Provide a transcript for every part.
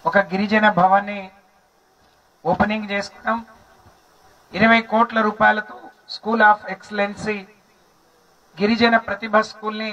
ఒక గిరిజన భవన్ని ఓపెనింగ్ చేసుకున్నాం ఇరవై కోట్ల రూపాయలతో స్కూల్ ఆఫ్ ఎక్సలెన్సీ గిరిజన ప్రతిభ స్కూల్ని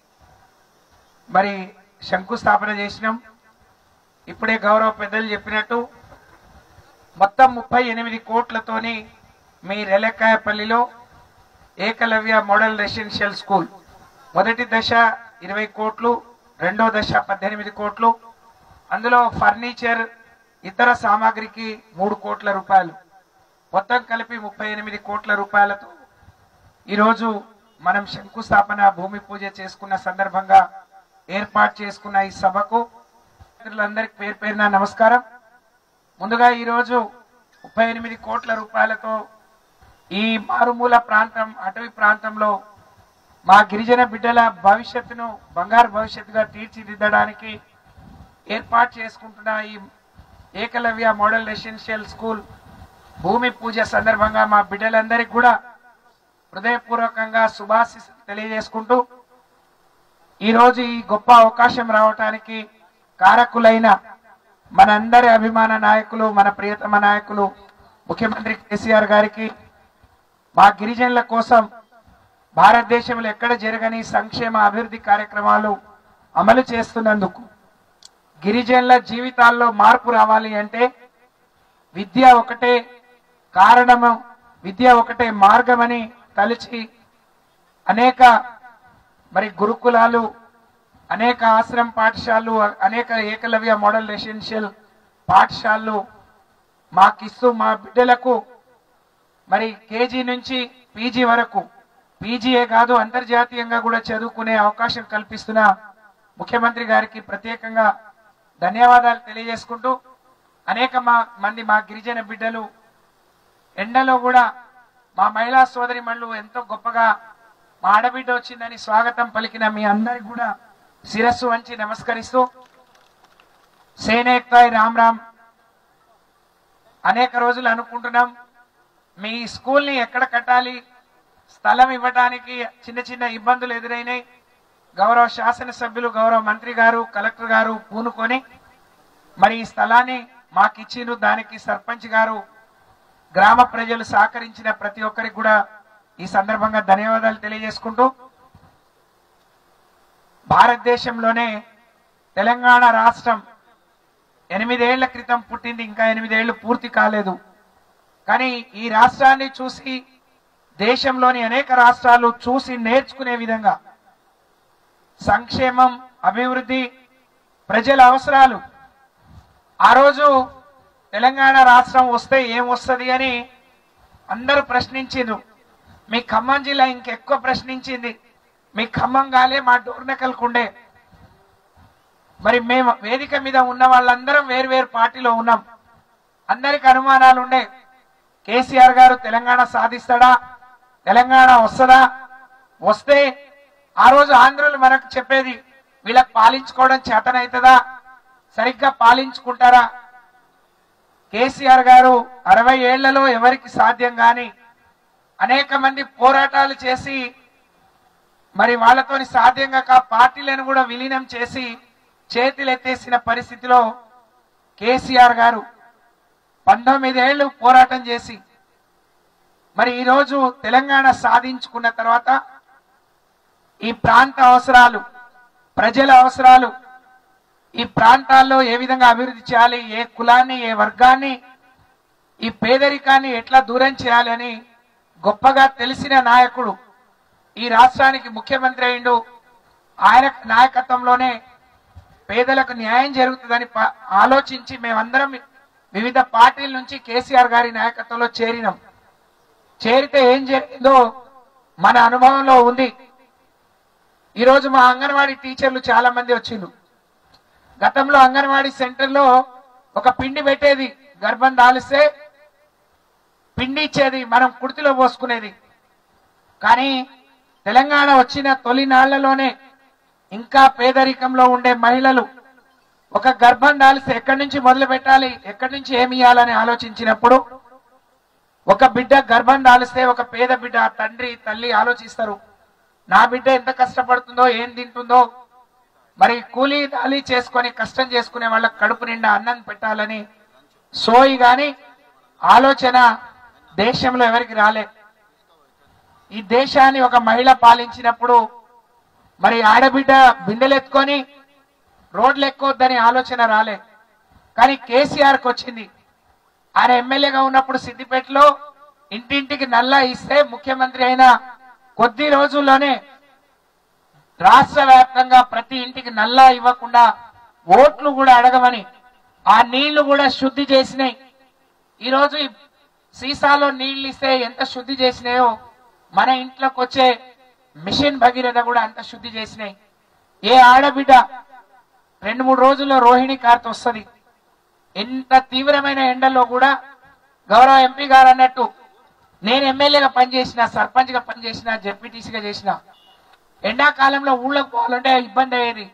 మరి శంకుస్థాపన చేసినాం ఇప్పుడే గౌరవ పెద్దలు చెప్పినట్టు మొత్తం ముప్పై ఎనిమిది కోట్లతోని మీ రెలకాయపల్లిలో ఏకలవ్య మోడల్ రెసిడెన్షియల్ స్కూల్ మొదటి దశ ఇరవై కోట్లు రెండో దశ పద్దెనిమిది కోట్లు అందులో ఫర్నిచర్ ఇతర సామాగ్రికి మూడు కోట్ల రూపాయలు మొత్తం కలిపి ముప్పై ఎనిమిది కోట్ల రూపాయలతో ఈరోజు మనం శంకుస్థాపన భూమి పూజ చేసుకున్న సందర్భంగా ఏర్పాటు చేసుకున్న ఈ సభకు మిత్రులందరికీ పేరు పేరున నమస్కారం ముందుగా ఈరోజు ముప్పై ఎనిమిది కోట్ల రూపాయలతో ఈ మారుమూల ప్రాంతం అటవీ ప్రాంతంలో మా గిరిజన బిడ్డల భవిష్యత్తును బంగారు భవిష్యత్తుగా తీర్చిదిద్దడానికి ఏర్పాటు చేసుకుంటున్న ఈ ఏకలవ్య మోడల్ రెసిడెన్షియల్ స్కూల్ భూమి పూజ సందర్భంగా మా బిడ్డలందరికీ కూడా హృదయపూర్వకంగా శుభాశిస్సులు తెలియజేసుకుంటూ ఈరోజు ఈ గొప్ప అవకాశం రావటానికి కారకులైన మనందరి అభిమాన నాయకులు మన ప్రియతమ నాయకులు ముఖ్యమంత్రి కేసీఆర్ గారికి మా గిరిజనుల కోసం భారతదేశంలో ఎక్కడ జరగని సంక్షేమ అభివృద్ధి కార్యక్రమాలు అమలు చేస్తున్నందుకు గిరిజనుల జీవితాల్లో మార్పు రావాలి అంటే విద్య ఒకటే కారణము విద్య ఒకటే మార్గమని తలిచి అనేక మరి గురుకులాలు అనేక ఆశ్రమ పాఠశాలలు అనేక ఏకలవ్య మోడల్ రెసిడెన్షియల్ పాఠశాలలు మాకిస్తూ మా బిడ్డలకు మరి కేజీ నుంచి పీజీ వరకు పీజీయే కాదు అంతర్జాతీయంగా కూడా చదువుకునే అవకాశం కల్పిస్తున్న ముఖ్యమంత్రి గారికి ప్రత్యేకంగా ధన్యవాదాలు తెలియజేసుకుంటూ అనేక మా మంది మా గిరిజన బిడ్డలు ఎండలో కూడా మా మహిళా సోదరి ఎంతో గొప్పగా మా ఆడబిడ్డ వచ్చిందని స్వాగతం పలికిన మీ అందరికి కూడా శిరస్సు వంచి నమస్కరిస్తూ సేనేక్తాయ్ రామ్ రామ్ అనేక రోజులు అనుకుంటున్నాం మీ స్కూల్ని ఎక్కడ కట్టాలి స్థలం ఇవ్వడానికి చిన్న చిన్న ఇబ్బందులు ఎదురైనాయి గౌరవ శాసనసభ్యులు గౌరవ మంత్రి గారు కలెక్టర్ గారు పూనుకొని మరి ఈ స్థలాన్ని మాకు ఇచ్చిండ్రు దానికి సర్పంచ్ గారు గ్రామ ప్రజలు సహకరించిన ప్రతి ఒక్కరికి కూడా ఈ సందర్భంగా ధన్యవాదాలు తెలియజేసుకుంటూ భారతదేశంలోనే తెలంగాణ రాష్ట్రం ఎనిమిదేళ్ల క్రితం పుట్టింది ఇంకా ఎనిమిదేళ్లు పూర్తి కాలేదు కానీ ఈ రాష్ట్రాన్ని చూసి దేశంలోని అనేక రాష్ట్రాలు చూసి నేర్చుకునే విధంగా సంక్షేమం అభివృద్ధి ప్రజల అవసరాలు ఆ రోజు తెలంగాణ రాష్ట్రం వస్తే ఏం వస్తుంది అని అందరూ ప్రశ్నించిండ్రు మీ ఖమ్మం జిల్లా ఇంకెక్కువ ప్రశ్నించింది మీ ఖమ్మం గాలే మా డోర్నకల్కుండే మరి మేము వేదిక మీద ఉన్న వాళ్ళందరం వేరు వేరు పార్టీలో ఉన్నాం అందరికి అనుమానాలు ఉండే కేసీఆర్ గారు తెలంగాణ సాధిస్తాడా తెలంగాణ వస్తుందా వస్తే ఆ రోజు ఆంధ్రులు మనకు చెప్పేది వీళ్ళకి పాలించుకోవడం చేతనవుతుందా సరిగ్గా పాలించుకుంటారా కేసీఆర్ గారు అరవై ఏళ్లలో ఎవరికి సాధ్యం కాని అనేక మంది పోరాటాలు చేసి మరి వాళ్ళతోని సాధ్యం కాక పార్టీలను కూడా విలీనం చేసి చేతులెత్తేసిన పరిస్థితిలో కేసీఆర్ గారు పంతొమ్మిది ఏళ్ళు పోరాటం చేసి మరి ఈరోజు తెలంగాణ సాధించుకున్న తర్వాత ఈ ప్రాంత అవసరాలు ప్రజల అవసరాలు ఈ ప్రాంతాల్లో ఏ విధంగా అభివృద్ధి చేయాలి ఏ కులాన్ని ఏ వర్గాన్ని ఈ పేదరికాన్ని ఎట్లా దూరం చేయాలని గొప్పగా తెలిసిన నాయకుడు ఈ రాష్ట్రానికి ముఖ్యమంత్రి అయిండు ఆయన నాయకత్వంలోనే పేదలకు న్యాయం జరుగుతుందని ప- ఆలోచించి మేమందరం వివిధ పార్టీల నుంచి కేసీఆర్ గారి నాయకత్వంలో చేరినాం చేరితే ఏం జరిగిందో మన అనుభవంలో ఉంది ఈరోజు మా అంగన్వాడీ టీచర్లు చాలా మంది వచ్చిండ్రు గతంలో అంగన్వాడీ సెంటర్లో ఒక పిండి పెట్టేది గర్భం దాలిస్తే పిండి ఇచ్చేది మనం కుర్తిలో పోసుకునేది కానీ తెలంగాణ వచ్చిన తొలి నాళ్లలోనే ఇంకా పేదరికంలో ఉండే మహిళలు ఒక గర్భం దాలిస్తే ఎక్కడి నుంచి మొదలు పెట్టాలి ఎక్కడి నుంచి ఏమి ఇవ్వాలని ఆలోచించినప్పుడు ఒక బిడ్డ గర్భం దాలిస్తే ఒక పేద బిడ్డ తండ్రి తల్లి ఆలోచిస్తారు నా బిడ్డ ఎంత కష్టపడుతుందో ఏం తింటుందో మరి కూలీ దాలి చేసుకొని కష్టం చేసుకునే వాళ్ళకి కడుపు నిండా అన్నం పెట్టాలని సోయి గాని ఆలోచన దేశంలో ఎవరికి రాలే ఈ దేశాన్ని ఒక మహిళ పాలించినప్పుడు మరి ఆడబిడ్డ బిందెలెత్తుకొని రోడ్లు ఎక్కొద్దని ఆలోచన రాలే కానీ కేసీఆర్కి వచ్చింది ఆయన ఎమ్మెల్యేగా ఉన్నప్పుడు సిద్దిపేటలో ఇంటింటికి నల్లా ఇస్తే ముఖ్యమంత్రి అయిన కొద్ది రోజుల్లోనే రాష్ట్ర వ్యాప్తంగా ప్రతి ఇంటికి నల్లా ఇవ్వకుండా ఓట్లు కూడా అడగమని ఆ నీళ్లు కూడా శుద్ధి చేసినాయి ఈరోజు ఈ సీసాలో నీళ్లు ఇస్తే ఎంత శుద్ధి చేసినాయో మన ఇంట్లోకి వచ్చే మిషన్ భగీరథ కూడా అంత శుద్ధి చేసినాయి ఏ ఆడబిడ్డ రెండు మూడు రోజుల్లో రోహిణి కార్తె వస్తుంది ఎంత తీవ్రమైన ఎండల్లో కూడా గౌరవ ఎంపీ గారు అన్నట్టు నేను ఎమ్మెల్యేగా పనిచేసిన సర్పంచ్గా పనిచేసిన జెడ్పీటీసీగా చేసిన ఎండాకాలంలో ఊళ్ళకి పోవాలంటే ఇబ్బంది అయ్యేది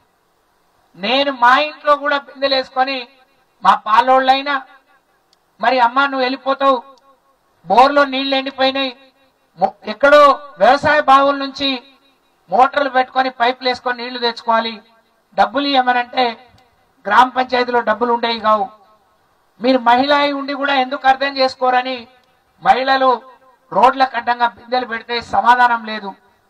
నేను మా ఇంట్లో కూడా బిందెలు వేసుకొని మా పాలోళ్ళైనా మరి అమ్మ నువ్వు వెళ్ళిపోతావు బోర్లో నీళ్లు ఎండిపోయినాయి మొ- ఎక్కడో వ్యవసాయ బావుల నుంచి మోటార్లు పెట్టుకొని పైపులు వేసుకొని నీళ్లు తెచ్చుకోవాలి డబ్బులు ఇవ్వమనంటే గ్రామ పంచాయతీలో డబ్బులు ఉండేవి కావు మీరు మహిళ అయి ఉండి కూడా ఎందుకు అర్థం చేసుకోరని మహిళలు రోడ్లకు అడ్డంగా బిందెలు పెడితే సమాధానం లేదు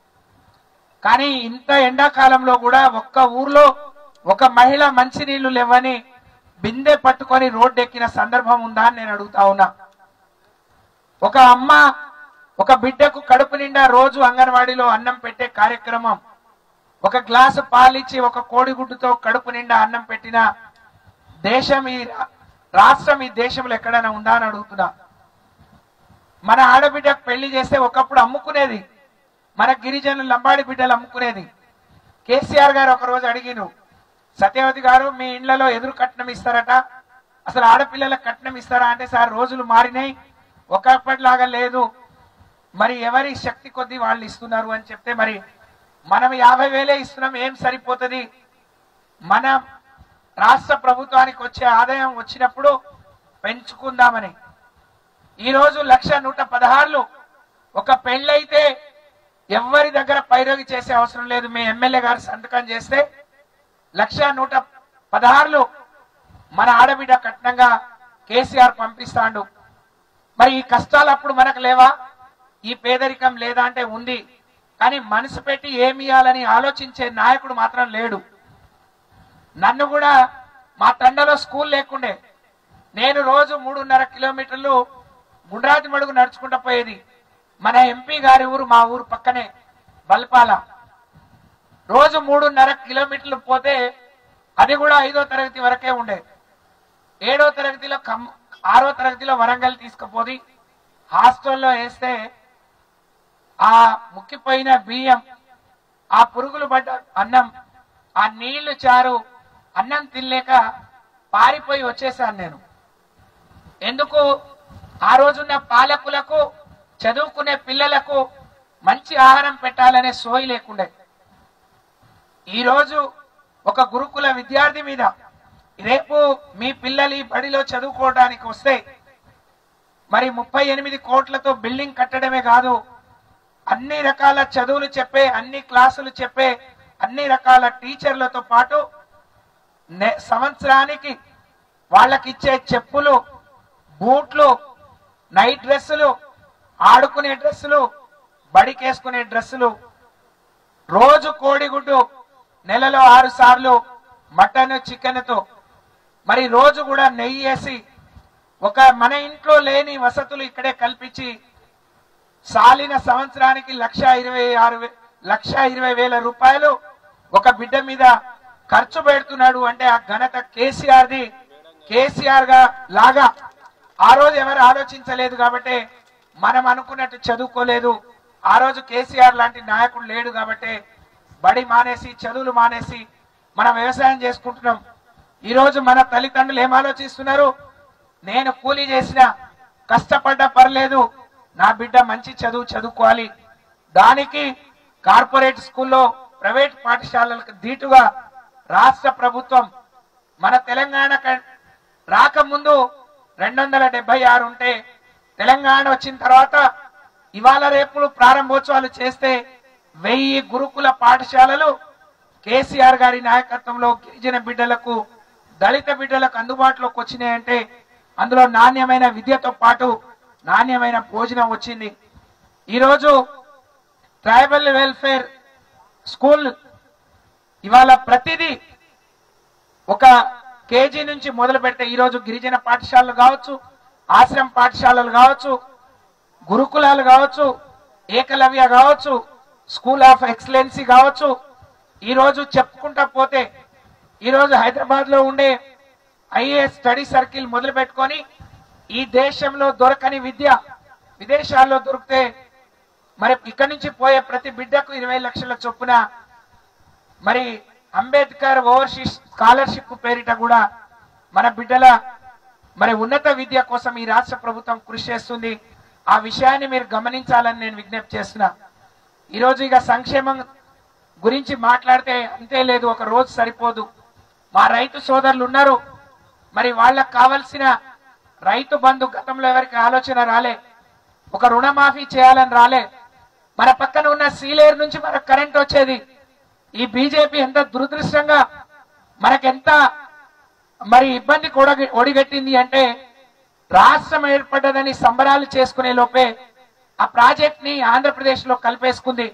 కానీ ఇంత ఎండాకాలంలో కూడా ఒక్క ఊర్లో ఒక మహిళ మంచినీళ్లు లేవని బిందె పట్టుకొని రోడ్డు ఎక్కిన సందర్భం ఉందా అని నేను అడుగుతా ఉన్నా ఒక అమ్మ ఒక బిడ్డకు కడుపు నిండా రోజు అంగన్వాడీలో అన్నం పెట్టే కార్యక్రమం ఒక గ్లాసు పాలిచ్చి ఒక కోడిగుడ్డుతో కడుపు నిండా అన్నం పెట్టిన దేశం ఈ రా- రాష్ట్రం ఈ దేశంలో ఎక్కడైనా ఉందా అని అడుగుతున్నా మన ఆడబిడ్డకు పెళ్లి చేస్తే ఒకప్పుడు అమ్ముకునేది మన గిరిజనులు లంబాడి బిడ్డలు అమ్ముకునేది కేసీఆర్ గారు ఒక రోజు అడిగిను సత్యవతి గారు మీ ఇండ్లలో ఎదురు కట్నం ఇస్తారట అసలు ఆడపిల్లలకు కట్నం ఇస్తారా అంటే సార్ రోజులు మారినాయి ఒకప్పటిలాగా లేదు మరి ఎవరి శక్తి కొద్దీ వాళ్ళు ఇస్తున్నారు అని చెప్తే మరి మనం యాభై వేలే ఇస్తున్నాం ఏం సరిపోతుంది మన రాష్ట్ర ప్రభుత్వానికి వచ్చే ఆదాయం వచ్చినప్పుడు పెంచుకుందామని ఈ రోజు లక్ష నూట పదహారులు ఒక పెళ్ళైతే ఎవరి దగ్గర పైరోగి చేసే అవసరం లేదు మీ ఎమ్మెల్యే గారు సంతకం చేస్తే లక్ష నూట పదహారులు మన ఆడబిడ్డ కట్నంగా కేసీఆర్ పంపిస్తాడు మరి ఈ కష్టాలు అప్పుడు మనకు లేవా ఈ పేదరికం లేదా అంటే ఉంది కానీ మనసు పెట్టి ఏమి ఇవ్వాలని ఆలోచించే నాయకుడు మాత్రం లేడు నన్ను కూడా మా తండలో స్కూల్ లేకుండే నేను రోజు మూడున్నర కిలోమీటర్లు గుండ్రాతి మడుగు నడుచుకుంటూ పోయేది మన ఎంపీ గారి ఊరు మా ఊరు పక్కనే బల్పాల రోజు మూడున్నర కిలోమీటర్లు పోతే అది కూడా ఐదో తరగతి వరకే ఉండే ఏడో తరగతిలో కమ్ ఆరో తరగతిలో వరంగల్ తీసుకుపోది హాస్టల్లో వేస్తే ఆ ముక్కిపోయిన బియ్యం ఆ పురుగులు పడ్డ అన్నం ఆ నీళ్లు చారు అన్నం తినలేక పారిపోయి వచ్చేసాను నేను ఎందుకు ఆ రోజున్న పాలకులకు చదువుకునే పిల్లలకు మంచి ఆహారం పెట్టాలనే సోయి లేకుండే ఈ రోజు ఒక గురుకుల విద్యార్థి మీద రేపు మీ పిల్లలు ఈ బడిలో చదువుకోవడానికి వస్తే మరి ముప్పై ఎనిమిది కోట్లతో బిల్డింగ్ కట్టడమే కాదు అన్ని రకాల చదువులు చెప్పే అన్ని క్లాసులు చెప్పే అన్ని రకాల టీచర్లతో పాటు నె- సంవత్సరానికి వాళ్ళకి ఇచ్చే చెప్పులు బూట్లు నైట్ డ్రెస్సులు ఆడుకునే డ్రెస్సులు బడికేసుకునే డ్రెస్సులు రోజు కోడిగుడ్డు నెలలో ఆరు సార్లు మటన్ చికెన్తో మరి రోజు కూడా నెయ్యి వేసి ఒక మన ఇంట్లో లేని వసతులు ఇక్కడే కల్పించి సాలిన సంవత్సరానికి లక్ష ఇరవై ఆరు వే- లక్ష ఇరవై వేల రూపాయలు ఒక బిడ్డ మీద ఖర్చు పెడుతున్నాడు అంటే ఆ ఘనత కేసీఆర్ ది కేసీఆర్ గా లాగా ఆ రోజు ఎవరు ఆలోచించలేదు కాబట్టి మనం అనుకున్నట్టు చదువుకోలేదు ఆ రోజు కేసీఆర్ లాంటి నాయకుడు లేడు కాబట్టి బడి మానేసి చదువులు మానేసి మనం వ్యవసాయం చేసుకుంటున్నాం ఈ రోజు మన తల్లిదండ్రులు ఏం ఆలోచిస్తున్నారు నేను కూలీ చేసిన కష్టపడ్డా పర్లేదు నా బిడ్డ మంచి చదువు చదువుకోవాలి దానికి కార్పొరేట్ స్కూల్లో ప్రైవేట్ పాఠశాలలకు ధీటుగా రాష్ట్ర ప్రభుత్వం మన తెలంగాణ క- రాకముందు రెండు వందల డెబ్బై ఆరు ఉంటే తెలంగాణ వచ్చిన తర్వాత ఇవాళ రేపు ప్రారంభోత్సవాలు చేస్తే వెయ్యి గురుకుల పాఠశాలలు కేసీఆర్ గారి నాయకత్వంలో గిరిజన బిడ్డలకు దళిత బిడ్డలకు అందుబాటులోకి వచ్చినాయంటే అందులో నాణ్యమైన విద్యతో పాటు నాణ్యమైన భోజనం వచ్చింది ఈరోజు ట్రైబల్ వెల్ఫేర్ స్కూల్ ఇవాళ ప్రతిదీ ఒక కేజీ నుంచి మొదలు పెడితే ఈరోజు గిరిజన పాఠశాలలు కావచ్చు ఆశ్రమ పాఠశాలలు కావచ్చు గురుకులాలు కావచ్చు ఏకలవ్య కావచ్చు స్కూల్ ఆఫ్ ఎక్సలెన్సీ కావచ్చు ఈరోజు చెప్పుకుంటా పోతే ఈరోజు హైదరాబాద్ లో ఉండే ఐఏఎస్ స్టడీ సర్కిల్ మొదలు పెట్టుకొని ఈ దేశంలో దొరకని విద్య విదేశాల్లో దొరికితే మరి ఇక్కడి నుంచి పోయే ప్రతి బిడ్డకు ఇరవై లక్షల చొప్పున మరి అంబేద్కర్ ఓవర్సీస్ స్కాలర్షిప్ పేరిట కూడా మన బిడ్డల మరి ఉన్నత విద్య కోసం ఈ రాష్ట్ర ప్రభుత్వం కృషి చేస్తుంది ఆ విషయాన్ని మీరు గమనించాలని నేను విజ్ఞప్తి చేస్తున్నా ఈరోజు ఇక సంక్షేమం గురించి మాట్లాడితే అంతే లేదు ఒక రోజు సరిపోదు మా రైతు సోదరులు ఉన్నారు మరి వాళ్ళకు కావలసిన రైతు బంధు గతంలో ఎవరికి ఆలోచన రాలే ఒక రుణమాఫీ చేయాలని రాలే మన పక్కన ఉన్న సీలేరు నుంచి మనకు కరెంట్ వచ్చేది ఈ బీజేపీ ఎంత దురదృష్టంగా మనకెంత మరి ఇబ్బంది కూడా ఒడిగట్టింది అంటే రాష్ట్రం ఏర్పడ్డదని సంబరాలు చేసుకునే లోపే ఆ ప్రాజెక్ట్ ని ఆంధ్రప్రదేశ్ లో కలిపేసుకుంది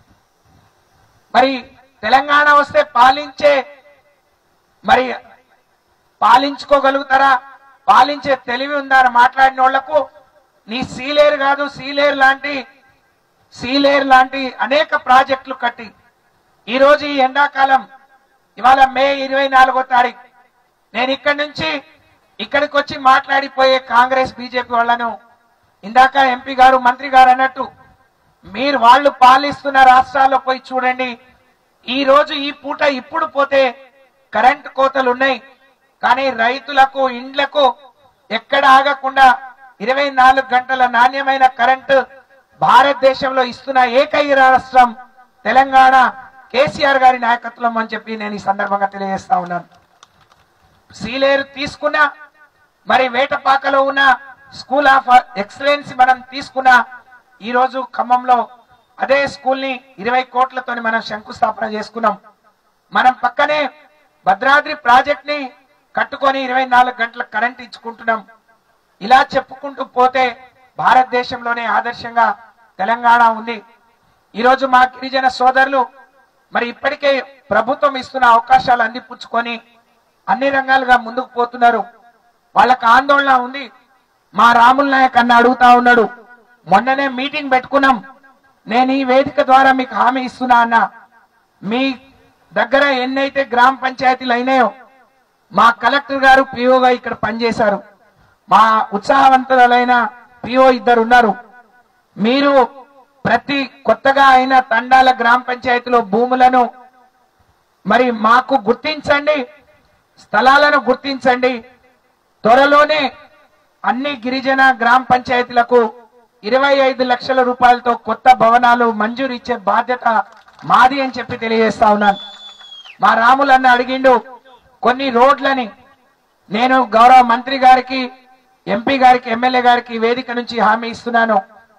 మరి తెలంగాణ వస్తే పాలించే మరి పాలించుకోగలుగుతారా పాలించే తెలివి ఉందా అని మాట్లాడిన వాళ్లకు నీ సీలేరు కాదు సీలేరు లాంటి సీలేరు లాంటి అనేక ప్రాజెక్టులు కట్టి ఈ రోజు ఈ ఎండాకాలం ఇవాళ మే ఇరవై నాలుగో తారీఖు నేను ఇక్కడి నుంచి ఇక్కడికి వచ్చి మాట్లాడిపోయే కాంగ్రెస్ బీజేపీ వాళ్ళను ఇందాక ఎంపీ గారు మంత్రి గారు అన్నట్టు మీరు వాళ్ళు పాలిస్తున్న రాష్ట్రాల్లో పోయి చూడండి ఈ రోజు ఈ పూట ఇప్పుడు పోతే కరెంట్ కోతలు ఉన్నాయి కానీ రైతులకు ఇండ్లకు ఎక్కడ ఆగకుండా ఇరవై నాలుగు గంటల నాణ్యమైన కరెంటు భారతదేశంలో ఇస్తున్న ఏకైక రాష్ట్రం తెలంగాణ కేసీఆర్ గారి నాయకత్వం అని చెప్పి నేను ఈ సందర్భంగా తెలియజేస్తా ఉన్నాను సీలేరు తీసుకున్న మరి వేటపాకలో ఉన్న స్కూల్ ఆఫ్ ఎక్సలెన్స్ మనం తీసుకున్న ఈ రోజు ఖమ్మంలో అదే స్కూల్ ని ఇరవై కోట్లతోని మనం శంకుస్థాపన చేసుకున్నాం మనం పక్కనే భద్రాద్రి ప్రాజెక్ట్ ని కట్టుకొని ఇరవై నాలుగు గంటల కరెంట్ ఇచ్చుకుంటున్నాం ఇలా చెప్పుకుంటూ పోతే భారతదేశంలోనే ఆదర్శంగా తెలంగాణ ఉంది ఈరోజు మా గిరిజన సోదరులు మరి ఇప్పటికే ప్రభుత్వం ఇస్తున్న అవకాశాలు అందిపుచ్చుకొని అన్ని రంగాలుగా ముందుకు పోతున్నారు వాళ్ళకి ఆందోళన ఉంది మా రాముల నాయక్ అన్న అడుగుతా ఉన్నాడు మొన్ననే మీటింగ్ పెట్టుకున్నాం నేను ఈ వేదిక ద్వారా మీకు హామీ ఇస్తున్నా అన్న మీ దగ్గర ఎన్నైతే గ్రామ పంచాయతీలు అయినాయో మా కలెక్టర్ గారు పిఓగా ఇక్కడ పనిచేశారు మా ఉత్సాహవంతులైన పిఓ ఇద్దరు ఉన్నారు మీరు ప్రతి కొత్తగా అయిన తండాల గ్రామ పంచాయతీలో భూములను మరి మాకు గుర్తించండి స్థలాలను గుర్తించండి త్వరలోనే అన్ని గిరిజన గ్రామ పంచాయతీలకు ఇరవై ఐదు లక్షల రూపాయలతో కొత్త భవనాలు మంజూరు ఇచ్చే బాధ్యత మాది అని చెప్పి తెలియజేస్తా ఉన్నాను మా రాములన్న అడిగిండు కొన్ని రోడ్లని నేను గౌరవ మంత్రి గారికి ఎంపీ గారికి ఎమ్మెల్యే గారికి ఈ వేదిక నుంచి హామీ ఇస్తున్నాను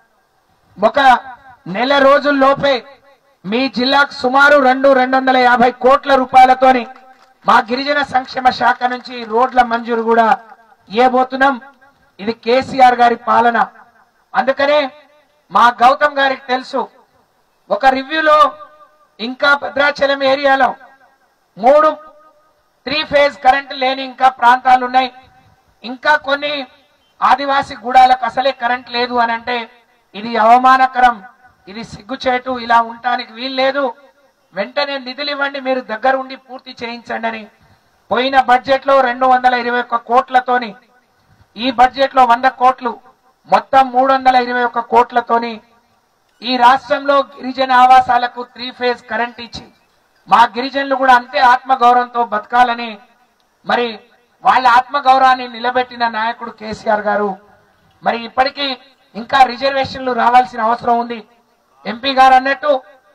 ఒక నెల రోజుల్లోపే మీ జిల్లాకు సుమారు రెండు రెండు వందల యాభై కోట్ల రూపాయలతోని మా గిరిజన సంక్షేమ శాఖ నుంచి రోడ్ల మంజూరు కూడా ఇవ్వబోతున్నాం ఇది కేసీఆర్ గారి పాలన అందుకనే మా గౌతమ్ గారికి తెలుసు ఒక రివ్యూలో ఇంకా భద్రాచలం ఏరియాలో మూడు త్రీ ఫేజ్ కరెంట్ లేని ఇంకా ప్రాంతాలు ఉన్నాయి ఇంకా కొన్ని ఆదివాసి గూడాలకు అసలే కరెంట్ లేదు అని అంటే ఇది అవమానకరం ఇది సిగ్గుచేటు ఇలా ఉండటానికి వీలు లేదు వెంటనే నిధులు ఇవ్వండి మీరు దగ్గర ఉండి పూర్తి చేయించండి అని పోయిన బడ్జెట్ లో రెండు వందల ఇరవై ఒక్క కోట్లతోని ఈ బడ్జెట్ లో వంద కోట్లు మొత్తం మూడు వందల ఇరవై ఒక్క కోట్లతోని ఈ రాష్ట్రంలో గిరిజన ఆవాసాలకు త్రీ ఫేజ్ కరెంట్ ఇచ్చి మా గిరిజనులు కూడా అంతే ఆత్మగౌరవంతో బతకాలని మరి వాళ్ళ ఆత్మగౌరవాన్ని నిలబెట్టిన నాయకుడు కేసీఆర్ గారు మరి ఇప్పటికీ ఇంకా రిజర్వేషన్లు రావాల్సిన అవసరం ఉంది ఎంపీ గారు అన్నట్టు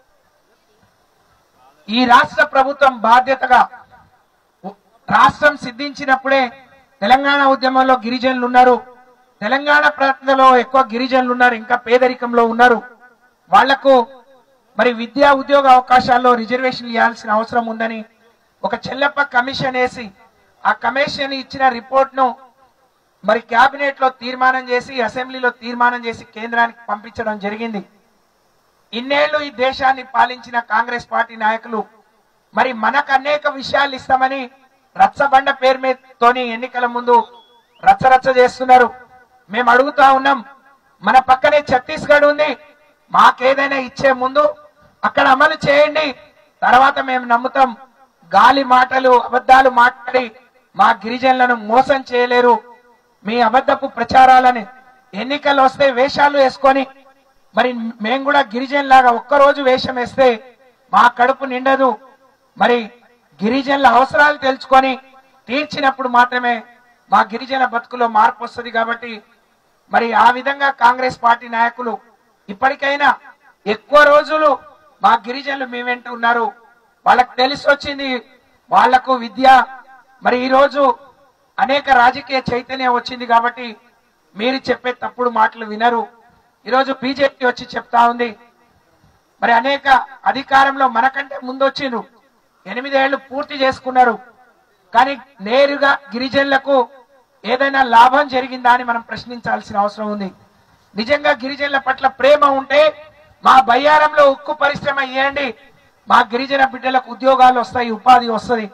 ఈ రాష్ట్ర ప్రభుత్వం బాధ్యతగా ఉ- రాష్ట్రం సిద్ధించినప్పుడే తెలంగాణ ఉద్యమంలో గిరిజనులు ఉన్నారు తెలంగాణ ప్రాంతంలో ఎక్కువ గిరిజనులు ఉన్నారు ఇంకా పేదరికంలో ఉన్నారు వాళ్లకు మరి విద్యా ఉద్యోగ అవకాశాల్లో రిజర్వేషన్ ఇవ్వాల్సిన అవసరం ఉందని ఒక చెల్లప్ప కమిషన్ వేసి ఆ కమిషన్ ఇచ్చిన రిపోర్ట్ ను మరి కేబినెట్ లో తీర్మానం చేసి అసెంబ్లీలో తీర్మానం చేసి కేంద్రానికి పంపించడం జరిగింది ఇన్నేళ్లు ఈ దేశాన్ని పాలించిన కాంగ్రెస్ పార్టీ నాయకులు మరి మనకు అనేక విషయాలు ఇస్తామని రచ్చబండ పేరు మీద తోని ఎన్నికల ముందు రచ్చరచ్చ చేస్తున్నారు మేము అడుగుతా ఉన్నాం మన పక్కనే ఛత్తీస్గఢ్ ఉంది మాకేదైనా ఇచ్చే ముందు అక్కడ అమలు చేయండి తర్వాత మేము నమ్ముతాం గాలి మాటలు అబద్ధాలు మాట్లాడి మా గిరిజనులను మోసం చేయలేరు మీ అబద్ధపు ప్రచారాలని ఎన్నికలు వస్తే వేషాలు వేసుకొని మరి మేము కూడా గిరిజన్ లాగా ఒక్కరోజు వేషం వేస్తే మా కడుపు నిండదు మరి గిరిజనుల అవసరాలు తెలుసుకొని తీర్చినప్పుడు మాత్రమే మా గిరిజన బతుకులో మార్పు వస్తుంది కాబట్టి మరి ఆ విధంగా కాంగ్రెస్ పార్టీ నాయకులు ఇప్పటికైనా ఎక్కువ రోజులు మా గిరిజనులు మీ వెంట ఉన్నారు వాళ్ళకి తెలిసి వచ్చింది వాళ్లకు విద్య మరి ఈ రోజు అనేక రాజకీయ చైతన్యం వచ్చింది కాబట్టి మీరు చెప్పే తప్పుడు మాటలు వినరు ఈరోజు బీజేపీ వచ్చి చెప్తా ఉంది మరి అనేక అధికారంలో మనకంటే ముందు వచ్చిండ్రు ఎనిమిదేళ్లు పూర్తి చేసుకున్నారు కానీ నేరుగా గిరిజనులకు ఏదైనా లాభం జరిగిందా అని మనం ప్రశ్నించాల్సిన అవసరం ఉంది నిజంగా గిరిజనుల పట్ల ప్రేమ ఉంటే మా బయ్యారంలో ఉక్కు పరిశ్రమ ఇవ్వండి మా గిరిజన బిడ్డలకు ఉద్యోగాలు వస్తాయి ఉపాధి వస్తుంది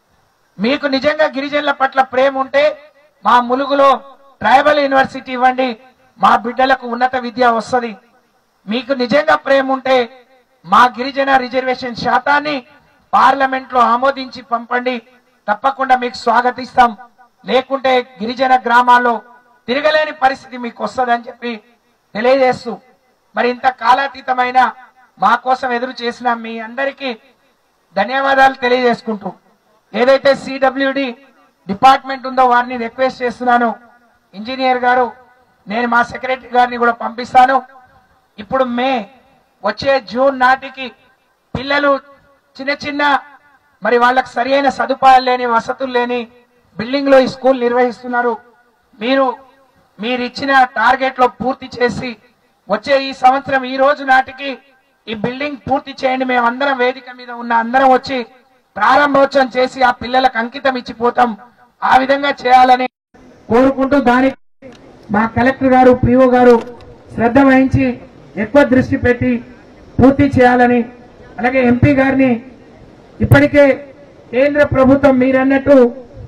మీకు నిజంగా గిరిజనుల పట్ల ప్రేమ ఉంటే మా ములుగులో ట్రైబల్ యూనివర్సిటీ ఇవ్వండి మా బిడ్డలకు ఉన్నత విద్య వస్తుంది మీకు నిజంగా ప్రేమ ఉంటే మా గిరిజన రిజర్వేషన్ శాతాన్ని పార్లమెంట్ లో ఆమోదించి పంపండి తప్పకుండా మీకు స్వాగతిస్తాం లేకుంటే గిరిజన గ్రామాల్లో తిరగలేని పరిస్థితి మీకు వస్తుందని చెప్పి తెలియజేస్తూ మరి ఇంత కాలాతీతమైన మా కోసం ఎదురు చేసిన మీ అందరికీ ధన్యవాదాలు తెలియజేసుకుంటూ ఏదైతే సిడబ్ల్యూడి డిపార్ట్మెంట్ ఉందో వారిని రిక్వెస్ట్ చేస్తున్నాను ఇంజనీర్ గారు నేను మా సెక్రటరీ గారిని కూడా పంపిస్తాను ఇప్పుడు మే వచ్చే జూన్ నాటికి పిల్లలు చిన్న చిన్న మరి వాళ్ళకి సరియైన సదుపాయాలు లేని వసతులు లేని బిల్డింగ్ లో ఈ స్కూల్ నిర్వహిస్తున్నారు మీరు మీరు ఇచ్చిన టార్గెట్ లో పూర్తి చేసి వచ్చే ఈ సంవత్సరం ఈ రోజు నాటికి ఈ బిల్డింగ్ పూర్తి చేయండి మేము అందరం వేదిక మీద ఉన్న అందరం వచ్చి ప్రారంభోత్సవం చేసి ఆ పిల్లలకు అంకితం ఇచ్చిపోతాం ఆ విధంగా చేయాలని కోరుకుంటూ దానికి మా కలెక్టర్ గారు పిఓ గారు శ్రద్ధ వహించి ఎక్కువ దృష్టి పెట్టి పూర్తి చేయాలని అలాగే ఎంపీ గారిని ఇప్పటికే కేంద్ర ప్రభుత్వం మీరన్నట్టు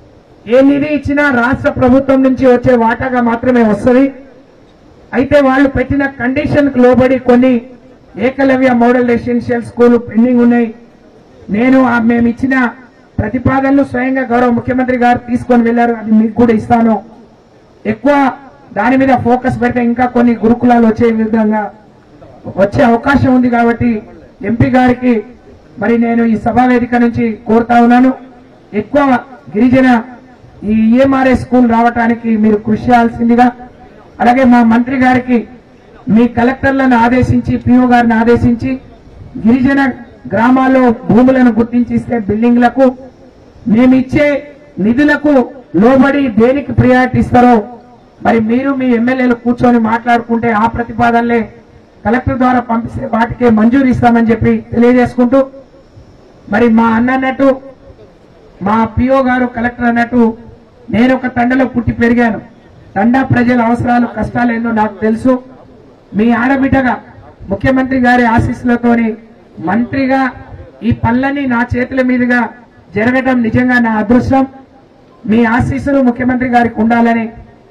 ఏ నిధి ఇచ్చినా రాష్ట్ర ప్రభుత్వం నుంచి వచ్చే వాటాగా మాత్రమే వస్తుంది అయితే వాళ్ళు పెట్టిన కండిషన్ కు లోబడి కొన్ని Eklavya model residential school pending ఉన్నాయి నేను ఆ- మేము ఇచ్చిన ప్రతిపాదనలు స్వయంగా గౌరవ ముఖ్యమంత్రి గారు తీసుకొని వెళ్లారు అది మీకు కూడా ఇస్తాను ఎక్కువ దాని మీద ఫోకస్ పెడితే ఇంకా కొన్ని గురుకులాలు వచ్చే విధంగా వచ్చే అవకాశం ఉంది కాబట్టి ఎంపీ గారికి మరి నేను ఈ సభా వేదిక నుంచి కోరుతా ఉన్నాను ఎక్కువ గిరిజన ఈ ఈఎంఆర్ఏ స్కూల్ రావటానికి మీరు కృషి చేయాల్సిందిగా అలాగే మా మంత్రి గారికి మీ కలెక్టర్లను ఆదేశించి పిఓ గారిని ఆదేశించి గిరిజన గ్రామాల్లో భూములను గుర్తించి ఇస్తే బిల్డింగ్లకు మేము ఇచ్చే నిధులకు లోబడి దేనికి ప్రియారిటీ ఇస్తారో మరి మీరు మీ ఎమ్మెల్యేలు కూర్చొని మాట్లాడుకుంటే ఆ ప్రతిపాదనలే కలెక్టర్ ద్వారా పంపిస్తే వాటికే మంజూరు ఇస్తామని చెప్పి తెలియజేసుకుంటూ మరి మా అన్న అన్నట్టు మా పిఓ గారు కలెక్టర్ అన్నట్టు నేను ఒక తండలో పుట్టి పెరిగాను తండ ప్రజల అవసరాలు కష్టాలు ఏందో నాకు తెలుసు మీ ఆడబిడ్డగా ముఖ్యమంత్రి గారి ఆశీస్సులతోని మంత్రిగా ఈ పనులన్నీ నా చేతుల మీదుగా జరగటం నిజంగా నా అదృష్టం మీ ఆశీస్సులు ముఖ్యమంత్రి గారికి ఉండాలని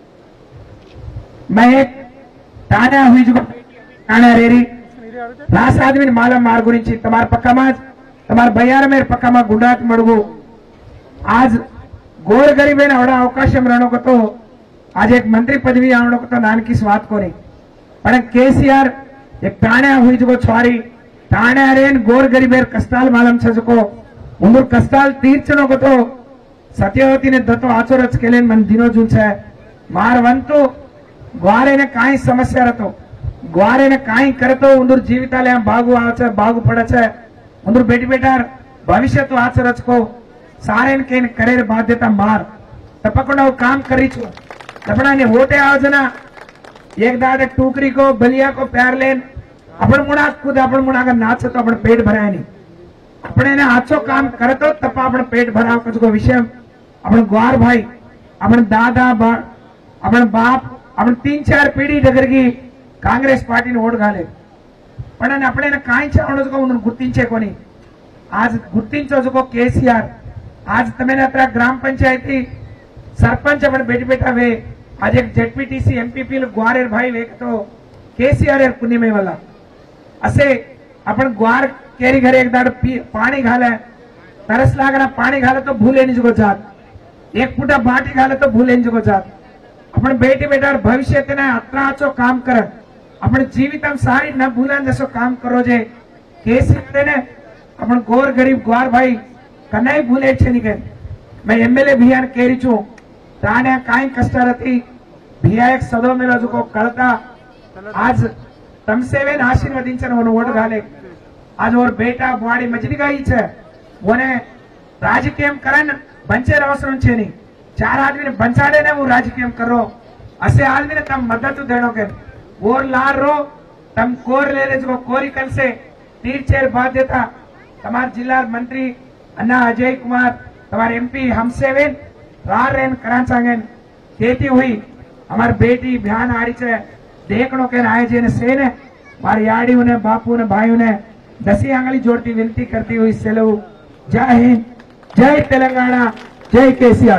मैं एक ताना हुई जो ताना रेरी రాష్ట్ర ఆదమిని మాలం మార్ గురించి తమార పక్కమాజ్ తమార బయ్యార మేర పక్కమా గుండాత్ మడుగు आज गोर गरीबेन आवड़ा అవకాశం రణోకతో आज एक मंत्री पदवी आवड़ोकतो नानकी स्वाद कोनी पण కేసీఆర్ एक ताण्या हुई जो छोरी ताण्या रेन गोर गरीबेर కష్టాలు మాలం చజుకో ముందు కష్టాలు తీర్చనోకతో સત્યવતીને દત્તો આચો રચ કેલેન મન દિનો જુલ છે માર વંતુ ગ્વારેને કાંઈ સમસ્યા રતો ગ્વારેને કાંઈ કરતો ઉંદર જીવિતાલે આમ ભાગુ આવે છે ભાગુ પડે છે ઉંદર બેટી બેટાર ભવિષ્યતું આચો રચકો સારેન કેન કરેર બાધ્યતા માર તપકડા હું કામ કરી છું તપડાને હોટે આવજના એક દાડે ટુકરી કો બલિયા કો પ્યાર લેન आपण म्हणा खुद आपण म्हणा अगर नाच तो आपण पेट भराय नाही आपण એને આછો કામ કરતો તપ આપણે પેટ ભરાવ કચકો વિષય આપણે ગ્વાર ભાઈ આપણે દાદા બા આપણે બાપ આપણે तीन चार पिढी దగ్గరికి కాంగ్రెస్ పార్టీని ఓటు కాలేదు पण అని అప్పుడైనా కాయించామనుకో నువ్వు గుర్తించే కొని आज గుర్తించోజుకో కేసీఆర్ आज તમે અત્યારે ગ્રામ પંચાયતી સરપંચ આપણે બેઠી બેઠા વે आज एक जेडपीटीसी एमपीपी ग्वारेर भाई वे तो केसीआर एर पुण्यमे वाला असे आपण ग्वार केरी घरी एकदा पी- पाणी घालाय तरस लागणार पाणी घालं तो भूल येणे जुगो जात एक फुटा बाटी घालं तो भूल येणे जुगो जात आपण बेटी बेटार भविष्य તેને અતરાચો કામ કરે આપણે જીવિતમ સારી ન ભૂલાન જશો કામ કરો જે કેસી તેને आपण ગોર ગરીબ ગ્વાર ભાઈ કનાઈ ભૂલે છે ની કે મેં એમએલએ ભિયાન કેરી છું તાને કાંઈ કષ્ટ હતી ભિયા એક સદો મેલો જુકો કળતા आज તમસેવેન આશીર્વદિంచను ઓનો ఓటు గాలే आज और बेटा बुआड़ी मजली गई છે ઓને રાજકીય કરન બંચેર అవసరం છે ની ચાર આદમીને બંચાડે હું રાજકીય કરો અસે આદમીને તમ મદદ દેણો કે ઓર લાર રો તમ કોર લે લેજો કોરી કલસે તીરચેર બાધ્યતા તમાર જિલ્લા મંત્રી અન્ના અજય કુમાર તમાર એમપી હમસેવેન રાર રેન કરાંચાંગેન તેથી हुई અમાર બેટી ભ્યાન આડી છે દેખણો કે આય જેને સેને મારી આડીઓને બાપુને ભાઈઓને દસી આંગળી જોડતી વિનંતી કરતી हुई સેલવું જય હિન્દ જય તેલંગાણા જય કેસીઆર